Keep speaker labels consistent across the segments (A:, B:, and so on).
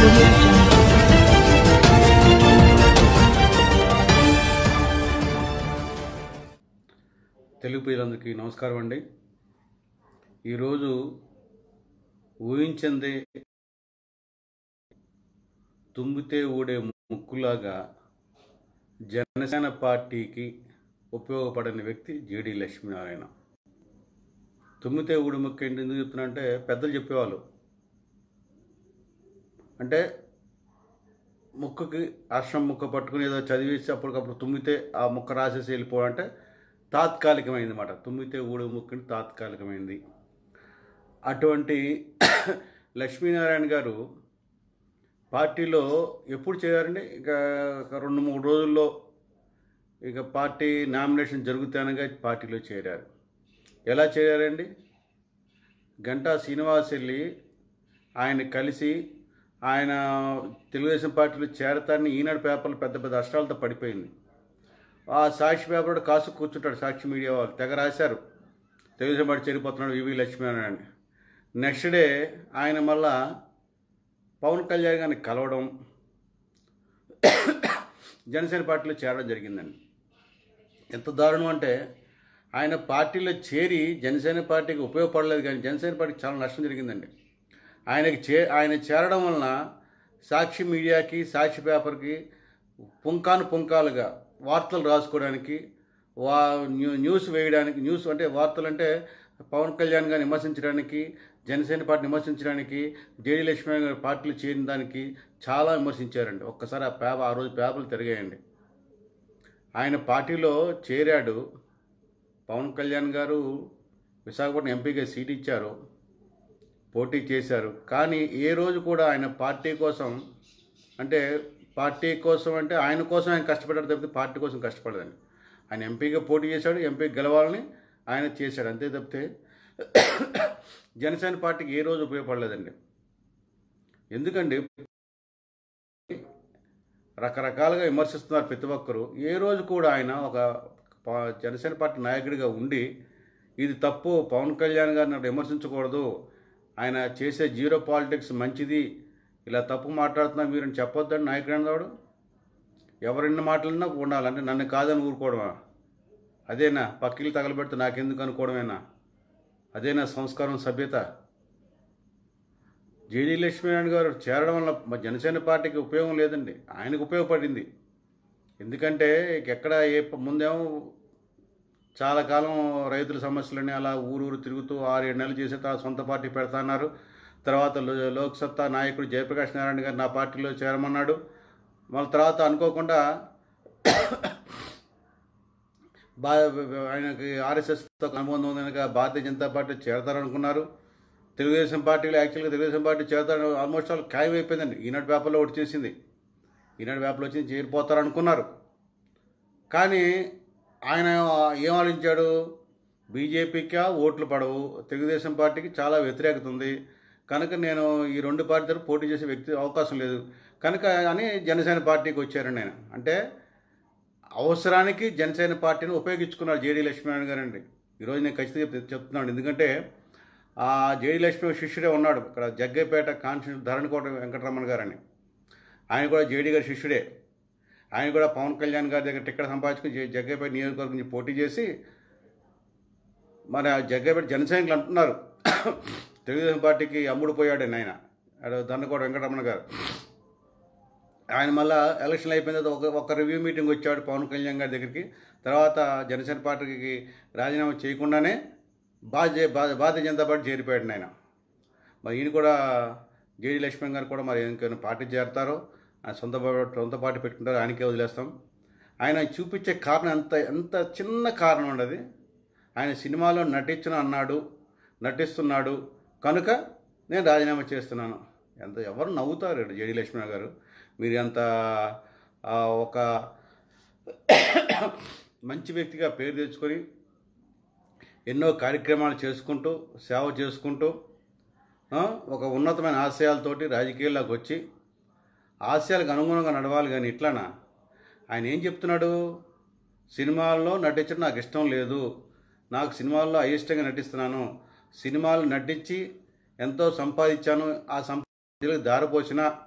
A: audio jungle.
B: Telugu ప్రజలందరికీ నమస్కారం అండి ఈరోజు ఊహించిందే తుమ్మితే ఊడే ముక్కులాగా జనసేన పార్టీకి ఉపయోగపడని వ్యక్తి జేడి లక్ష్మీనారాయణ తుమ్మితే ఊడి ముక్కు ఏంటి ఎందుకు చెప్తున్నా అంటే పెద్దలు చెప్పేవాళ్ళు అంటే ముక్కుకి అర్షం ముక్క పట్టుకుని ఏదో చదివేసి అప్పటికప్పుడు తుమ్మితే ఆ ముక్క రాసేసి వెళ్ళిపోవడం అంటే తాత్కాలికమైంది అన్నమాట తుమ్మితే ఊడు ముక్కుని తాత్కాలికమైంది అటువంటి లక్ష్మీనారాయణ గారు పార్టీలో ఎప్పుడు చేయారండి ఇక ఒక రెండు మూడు రోజుల్లో ఇక పార్టీ నామినేషన్ జరుగుతానగా పార్టీలో చేరారు ఎలా చేరారండి గంటా శ్రీనివాస్ వెళ్ళి ఆయన కలిసి ఆయన తెలుగుదేశం పార్టీలో చేరతాన్ని ఈనాడు పేపర్లు పెద్ద పెద్ద అష్టాలతో పడిపోయింది ఆ సాక్షి పేపర్ కూడా కాసు కూర్చుంటాడు సాక్షి మీడియా వాళ్ళు తెగ రాశారు తెలుగుదేశం పార్టీ చేరిపోతున్నాడు వివి లక్ష్మీనారాయణ అని నెక్స్ట్ డే ఆయన మళ్ళా పవన్ కళ్యాణ్ గారిని కలవడం జనసేన పార్టీలో చేరడం జరిగిందండి ఎంత దారుణం అంటే ఆయన పార్టీలో చేరి జనసేన పార్టీకి ఉపయోగపడలేదు కానీ జనసేన పార్టీకి చాలా నష్టం జరిగిందండి ఆయనకి చే ఆయన చేరడం వలన సాక్షి మీడియాకి సాక్షి పేపర్కి పుంకాను పుంకాలుగా వార్తలు రాసుకోవడానికి వా న్యూ న్యూస్ వేయడానికి న్యూస్ అంటే వార్తలు అంటే పవన్ కళ్యాణ్ గారిని విమర్శించడానికి జనసేన పార్టీ విమర్శించడానికి జేడీ లక్ష్మీ గారి పార్టీలు చేరిన దానికి చాలా విమర్శించారండి ఒక్కసారి ఆ పేపర్ ఆ రోజు పేపర్లు తిరిగాయండి ఆయన పార్టీలో చేరాడు పవన్ కళ్యాణ్ గారు విశాఖపట్నం ఎంపీగా సీట్ ఇచ్చారు పోటీ చేశారు కానీ ఏ రోజు కూడా ఆయన పార్టీ కోసం అంటే పార్టీ కోసం అంటే ఆయన కోసం ఆయన కష్టపడ్డాడు తప్పితే పార్టీ కోసం కష్టపడదండి ఆయన ఎంపీగా పోటీ చేశాడు ఎంపీ గెలవాలని ఆయన చేశాడు అంతే తప్పితే జనసేన పార్టీకి ఏ రోజు ఉపయోగపడలేదండి ఎందుకండి రకరకాలుగా విమర్శిస్తున్నారు ప్రతి ఒక్కరు ఏ రోజు కూడా ఆయన ఒక పా- జనసేన పార్టీ నాయకుడిగా ఉండి ఇది తప్పు పవన్ కళ్యాణ్ గారిని అట్లా విమర్శించకూడదు ఆయన చేసే జీరో పాలిటిక్స్ మంచిది ఇలా తప్పు మాట్లాడుతున్నా మీరు చెప్పొద్దని నాయకుడు అన్నవాడు ఎవరిన్ని మాటలన్నా ఉండాలంటే నన్ను కాదని ఊరుకోవడమా అదేనా పక్కిలు తగలబెడితే నాకెందుకు అనుకోవడమేనా అదేనా సంస్కారం సభ్యత జేడీ లక్ష్మీనారాయణ గారు చేరడం వల్ల మా జనసేన పార్టీకి ఉపయోగం లేదండి ఆయనకు ఉపయోగపడింది ఎందుకంటే ఎక్కడ ఏ ప- ముందేమో చాలా కాలం రైతుల సమస్యలని అలా ఊరు ఊరు తిరుగుతూ ఆరు ఏడు నెలలు చేసే తర్వాత సొంత పార్టీ పెడతాన్నారు తర్వాత లో- లోక్సత్తా నాయకుడు జయప్రకాష్ నారాయణ గారు నా పార్టీలో చేరమన్నాడు మళ్ళీ తర్వాత అనుకోకుండా బా ఆయనకి ఆర్ఎస్ఎస్తో అనుబంధం ఉంది కనుక భారతీయ జనతా పార్టీ చేరతారనుకున్నారు తెలుగుదేశం పార్టీలో యాక్చువల్గా తెలుగుదేశం పార్టీ చేరతారు ఆల్మోస్ట్ ఆల్ ఖాయం అయిపోయిందండి ఈనాడు పేపర్లో ఒకటి చేసింది ఈనాడు పేపర్లో వచ్చి చేరిపోతారు అనుకున్నారు కానీ ఆయన ఏం ఆలోచించాడు బీజేపీకి ఓట్లు పడవు తెలుగుదేశం పార్టీకి చాలా వ్యతిరేకత ఉంది కనుక నేను ఈ రెండు పార్టీ తరపు పోటీ చేసే వ్యక్తి అవకాశం లేదు కనుక అని జనసేన పార్టీకి వచ్చారండి ఆయన అంటే అవసరానికి జనసేన పార్టీని ఉపయోగించుకున్నారు జేడీ లక్ష్మీనారాయణ గారు అండి ఈరోజు నేను ఖచ్చితంగా చెప్- చెప్తున్నాను ఎందుకంటే ఆ జేడీ లక్ష్మీ శిష్యుడే ఉన్నాడు ఇక్కడ జగ్గైపేట కాన్స్టిట్యూషన్ ధరణికోట వెంకటరమణ గారని ఆయన కూడా జేడీ గారి శిష్యుడే ఆయన కూడా పవన్ కళ్యాణ్ గారి దగ్గర టికెట్ సంపాదించుకుని జ- జగ్గైపేట నియోజకవర్గం నుంచి పోటీ చేసి మరి ఆ జగ్గైపేట జనసైనికులు అంటున్నారు తెలుగుదేశం పార్టీకి అమ్ముడు పోయాడు ఆయన ఆడ దండకోట వెంకటరమణ గారు ఆయన మళ్ళా ఎలక్షన్ అయిపోయిన తర్వాత ఒక ఒక రివ్యూ మీటింగ్ వచ్చాడు పవన్ కళ్యాణ్ గారి దగ్గరికి తర్వాత జనసేన పార్టీకి రాజీనామా చేయకుండానే భారతీయ భారతీయ జనతా పార్టీ చేరిపోయాడు ఆయన మరి ఈయన కూడా జేడీ లక్ష్మణ్ గారు కూడా మరి ఇంకేమైనా పార్టీ చేరతారో ఆయన సొంత పా- సొంత పార్టీ పెట్టుకుంటారో ఆయనకే వదిలేస్తాం ఆయన చూపించే కారణం ఎంత ఎంత చిన్న కారణం ఉండదు ఆయన సినిమాలో నటించను అన్నాడు నటిస్తున్నాడు కనుక నేను రాజీనామా చేస్తున్నాను ఎంత ఎవరు నవ్వుతారు జేడీ లక్ష్మణ్ గారు మీరు ఎంత ఆ, ఒక మంచి వ్యక్తిగా పేరు తెచ్చుకొని ఎన్నో కార్యక్రమాలు చేసుకుంటూ సేవ చేసుకుంటూ ఆ, ఒక ఉన్నతమైన ఆశయాలతోటి రాజకీయాల్లోకి వచ్చి ఆశయాలకు అనుగుణంగా నడవాలి కానీ ఇట్లానా ఆయన ఏం చెప్తున్నాడు సినిమాల్లో నటించడం నాకు ఇష్టం లేదు నాకు సినిమాల్లో అయిష్టంగా నటిస్తున్నాను సినిమాలు నటించి ఎంతో సంపాదించాను ఆ సంపాదించడానికి దారిపోసిన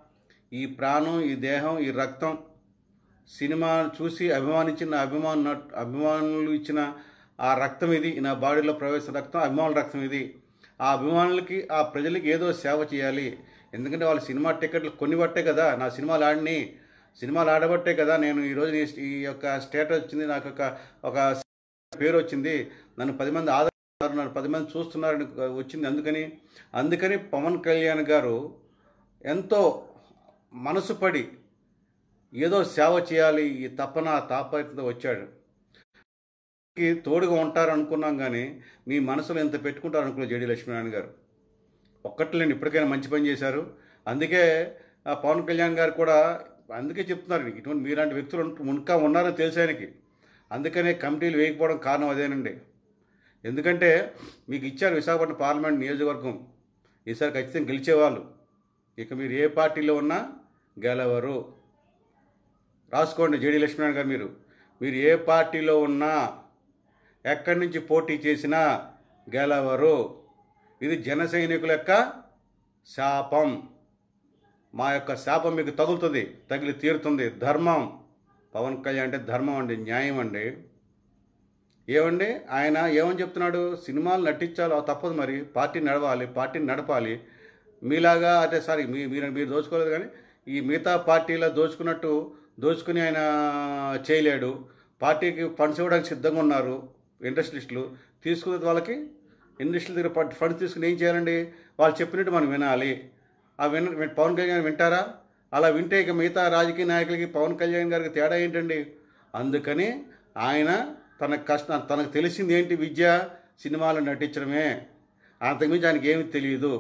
B: ఈ ప్రాణం ఈ దేహం ఈ రక్తం సినిమా చూసి అభిమానించిన అభిమాన అభిమానులు ఇచ్చిన ఆ రక్తం ఇది నా బాడీలో ప్రవేశ రక్తం అభిమానుల రక్తం ఇది ఆ అభిమానులకి ఆ ప్రజలకి ఏదో సేవ చేయాలి ఎందుకంటే వాళ్ళు సినిమా టికెట్లు కొన్ని బట్టే కదా నా సినిమాలు ఆడిని సినిమాలు ఆడబట్టే కదా నేను ఈరోజు ఈ- ఈ యొక్క స్టేటస్ వచ్చింది నాకు ఒక ఒక పేరు వచ్చింది నన్ను పది మంది ఆదరిస్తున్నారు నన్ను పది మంది చూస్తున్నారని వచ్చింది అందుకని అందుకని పవన్ కళ్యాణ్ గారు ఎంతో మనసు పడి ఏదో సేవ చేయాలి ఈ తపన తాపత్రతో వచ్చాడు కి తోడుగా ఉంటారు అనుకున్నాం కానీ మీ మనసులో ఎంత పెట్టుకుంటారు అనుకున్న జేడి లక్ష్మీనారాయణ గారు ఒక్కట్లేండి ఇప్పటికైనా మంచి పని చేశారు అందుకే ఆ పవన్ కళ్యాణ్ గారు కూడా అందుకే చెప్తున్నారు ఇటువంటి మీలాంటి వ్యక్తులు ఉంట- ఇంకా ఉన్నారని తెలిసి ఆయనకి అందుకనే కమిటీలు వేయకపోవడం కారణం అదేనండి ఎందుకంటే మీకు ఇచ్చారు విశాఖపట్నం పార్లమెంట్ నియోజకవర్గం ఈసారి ఖచ్చితంగా గెలిచేవాళ్ళు ఇక మీరు ఏ పార్టీలో ఉన్నా గెలవరు రాసుకోండి జేడి లక్ష్మీనారాయణ గారు మీరు మీరు ఏ పార్టీలో ఉన్నా ఎక్కడి నుంచి పోటీ చేసినా గెలవరు ఇది జన సైనికుల యొక్క శాపం మా యొక్క శాపం మీకు తగులుతుంది తగిలి తీరుతుంది ధర్మం పవన్ కళ్యాణ్ అంటే ధర్మం అండి న్యాయం అండి ఏమండి ఆయన ఏమని చెప్తున్నాడు సినిమాలు నటించాలి అవి తప్పదు మరి పార్టీ నడవాలి పార్టీని నడపాలి మీలాగా అంటే సారీ మీ మీరు మీరు దోచుకోలేదు కానీ ఈ మిగతా పార్టీలో దోచుకున్నట్టు దోచుకుని ఆయన చేయలేడు పార్టీకి ఫండ్స్ ఇవ్వడానికి సిద్ధంగా ఉన్నారు ఇండస్ట్రియలిస్టులు తీసుకున్న వాళ్ళకి ఇండస్ట్రియల్ దగ్గర ఫండ్- ఫండ్స్ తీసుకుని ఏం చేయాలండి వాళ్ళు చెప్పినట్టు మనం వినాలి ఆ విన విన్- పవన్ కళ్యాణ్ వింటారా అలా వింటే ఇక మిగతా రాజకీయ నాయకులకి పవన్ కళ్యాణ్ గారికి తేడా ఏంటండి అందుకని ఆయన తన కష్టం తనకు తెలిసింది ఏంటి విద్య సినిమాలో నటించడమే అంతకుమించి ఆయనకి ఏమీ తెలియదు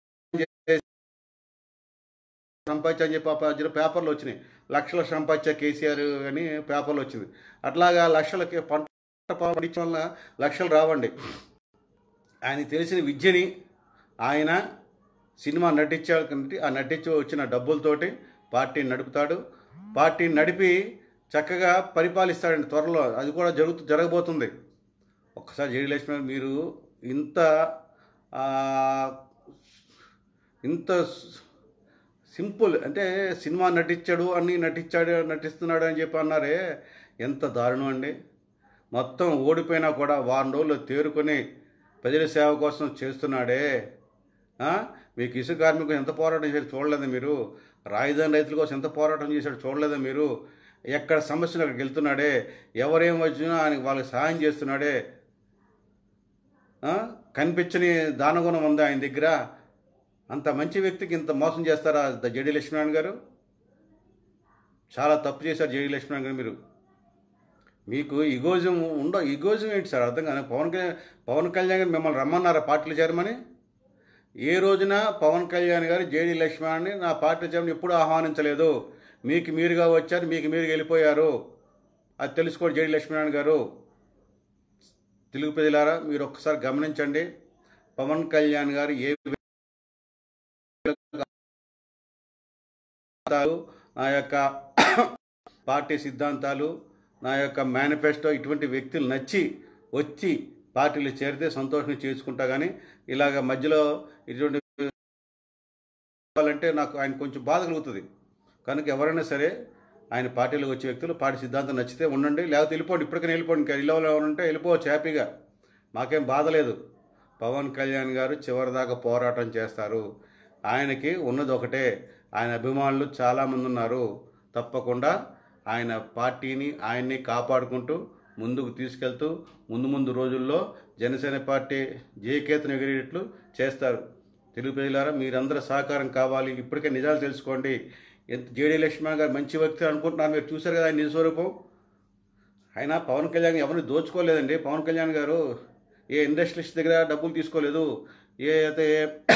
B: సంపాదించా అని చెప్పి ఆ మధ్యలో పేపర్లు వచ్చినాయి లక్షల సంపాదించా కేసీఆర్ అని పేపర్లు వచ్చింది అట్లాగా లక్షలకి పంట పండించడం వల్ల లక్షలు రావండి ఆయనకి తెలిసిన విద్యని ఆయన సినిమా నటించాడు కాబట్టి ఆ నటించి వచ్చిన డబ్బులతోటి పార్టీని నడుపుతాడు పార్టీని నడిపి చక్కగా పరిపాలిస్తాడండి త్వరలో అది కూడా జరుగుతూ జరగబోతుంది ఒక్కసారి జేడి లక్ష్మణ్ గారు మీరు ఇంత ఆ, ఇంత సింపుల్ అంటే సినిమా నటించాడు అన్ని నటించాడు నటిస్తున్నాడు అని చెప్పి అన్నారే ఎంత దారుణం అండి మొత్తం ఓడిపోయినా కూడా వారం రోజులు తేరుకొని ప్రజల సేవ కోసం చేస్తున్నాడే ఆ? మీకు ఇసుక కార్మికులు ఎంత పోరాటం చేశారు చూడలేదా మీరు రాజధాని రైతుల కోసం ఎంత పోరాటం చేశాడు చూడలేదా మీరు ఎక్కడ సమస్యలు అక్కడికి వెళ్తున్నాడే ఎవరేం వచ్చినా ఆయన వాళ్ళకి సహాయం చేస్తున్నాడే ఆ? కనిపించని దానగుణం ఉందా ఆయన దగ్గర అంత మంచి వ్యక్తికి ఇంత మోసం చేస్తారా ద జేడి లక్ష్మీనారాయణ గారు చాలా తప్పు చేశారు జేడి లక్ష్మీనారాయణ గారు మీరు మీకు ఇగోజం ఉండ ఇగోజం ఏంటి సార్ అర్థం కాదు పవన్ కళ్యాణ్ పవన్ కళ్యాణ్ గారు మిమ్మల్ని రమ్మన్నారా పార్టీలు చేరమని ఏ రోజున పవన్ కళ్యాణ్ గారు జేడి లక్ష్మణ్ని నా పార్టీ చేరమని ఎప్పుడూ ఆహ్వానించలేదు మీకు మీరుగా వచ్చారు మీకు మీరు వెళ్ళిపోయారు అది తెలుసుకోండి జేడి లక్ష్మీనారాయణ గారు తెలుగు ప్రజలారా మీరు ఒక్కసారి గమనించండి పవన్ కళ్యాణ్ గారు ఏ సిద్ధాంతాలు నా యొక్క పార్టీ సిద్ధాంతాలు నా యొక్క మేనిఫెస్టో ఇటువంటి వ్యక్తులు నచ్చి వచ్చి పార్టీలు చేరితే సంతోషంగా చేసుకుంటా కానీ ఇలాగ మధ్యలో ఇటువంటి అంటే నాకు ఆయన కొంచెం బాధ కలుగుతుంది కనుక ఎవరైనా సరే ఆయన పార్టీలోకి వచ్చే వ్యక్తులు పార్టీ సిద్ధాంతం నచ్చితే ఉండండి లేకపోతే వెళ్ళిపోండి ఇప్పటికైనా వెళ్ళిపోండి ఇంకా ఇళ్ళ ఎవరంటే వెళ్ళిపోవచ్చు హ్యాపీగా మాకేం బాధ లేదు పవన్ కళ్యాణ్ గారు చివరిదాకా పోరాటం చేస్తారు ఆయనకి ఉన్నది ఒకటే ఆయన అభిమానులు చాలామంది ఉన్నారు తప్పకుండా ఆయన పార్టీని ఆయన్ని కాపాడుకుంటూ ముందుకు తీసుకెళ్తూ ముందు ముందు రోజుల్లో జనసేన పార్టీ జయకేతను ఎగిరేటట్లు చేస్తారు తెలుగు ప్రజలారా మీరందరూ సహకారం కావాలి ఇప్పటికే నిజాలు తెలుసుకోండి ఎంత జేడీ లక్ష్మణ్ గారు మంచి వ్యక్తి అనుకుంటున్నారు మీరు చూశారు కదా ఆయన నిజస్వరూపం ఆయన పవన్ కళ్యాణ్ ఎవరిని దోచుకోలేదండి పవన్ కళ్యాణ్ గారు ఏ ఇండస్ట్రీస్ దగ్గర డబ్బులు తీసుకోలేదు ఏ అయితే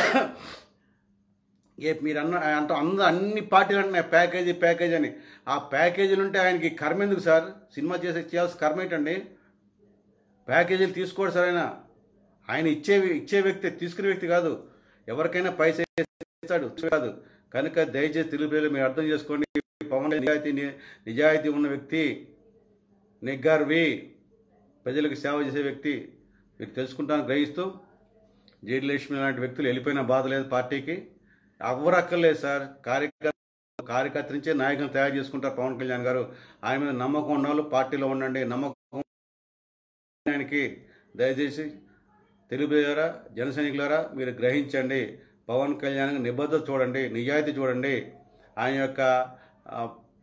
B: ఏ మీరు అన్న అంట అంద అన్ని పార్టీలు అంటున్నాయి ప్యాకేజీ ప్యాకేజ్ అని ఆ ప్యాకేజీలు ఉంటే ఆయనకి కర్మ ఎందుకు సార్ సినిమా చేసే చేయాల్సిన కర్మ ఏంటండి ప్యాకేజీలు తీసుకోడు సార్ ఆయన ఆయన ఇచ్చే ఇచ్చే వ్యక్తి తీసుకునే వ్యక్తి కాదు ఎవరికైనా పైసా ఇస్తాడు కాదు కనుక దయచేసి తెలుగు ప్రజలు మీరు అర్థం చేసుకోండి పవన్ కళ్యాణ్ నిజాయితీ నిజాయితీ ఉన్న వ్యక్తి నెగ్గార్వి ప్రజలకు సేవ చేసే వ్యక్తి మీరు తెలుసుకుంటాను గ్రహిస్తూ జేడి లక్ష్మి లాంటి వ్యక్తులు వెళ్ళిపోయిన బాధ లేదు పార్టీకి ఎవరు అక్కర్లేదు సార్ కార్యకర్త కార్యకర్త నుంచే నాయకులను తయారు చేసుకుంటారు పవన్ కళ్యాణ్ గారు ఆయన మీద నమ్మకం ఉన్న వాళ్ళు పార్టీలో ఉండండి నమ్మకం ఆయనకి దయచేసి తెలుగు ప్రజలారా జన సైనికులారా మీరు గ్రహించండి పవన్ కళ్యాణ్ నిబద్ధత చూడండి నిజాయితీ చూడండి ఆయన యొక్క ఆ,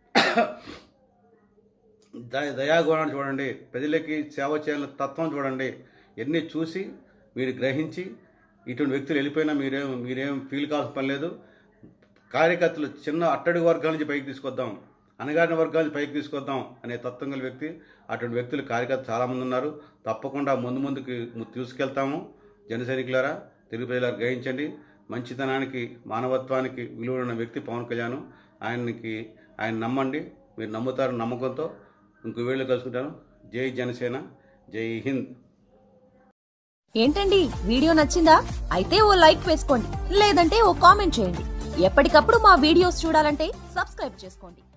B: దయ దయాగుణాన్ని చూడండి ప్రజలకి సేవ చేయాలని తత్వం చూడండి ఇవన్నీ చూసి మీరు గ్రహించి ఇటువంటి వ్యక్తులు వెళ్ళిపోయినా మీరేం మీరేం ఫీల్ కావాల్సిన పని లేదు కార్యకర్తలు చిన్న అట్టడుగు వర్గాల నుంచి పైకి తీసుకొద్దాం అనగారిన వర్గాల నుంచి పైకి తీసుకొద్దాం అనే తత్వం గల వ్యక్తి అటువంటి వ్యక్తులు కార్యకర్తలు చాలామంది ఉన్నారు తప్పకుండా ముందు ముందుకు ము- తీసుకెళ్తాము జన సైనికులారా తెలుగు ప్రజలారా గ్రహించండి మంచితనానికి మానవత్వానికి విలువ ఉన్న వ్యక్తి పవన్ కళ్యాణ్ ఆయనకి ఆయన నమ్మండి మీరు నమ్ముతారు నమ్మకంతో ఇంకో వేళ్ళు కలుసుకుంటాను జై జనసేన జై హింద్
A: ఏంటండి వీడియో నచ్చిందా అయితే ఓ లైక్ వేసుకోండి లేదంటే ఓ కామెంట్ చేయండి ఎప్పటికప్పుడు మా వీడియోస్ చూడాలంటే సబ్స్క్రైబ్ చేసుకోండి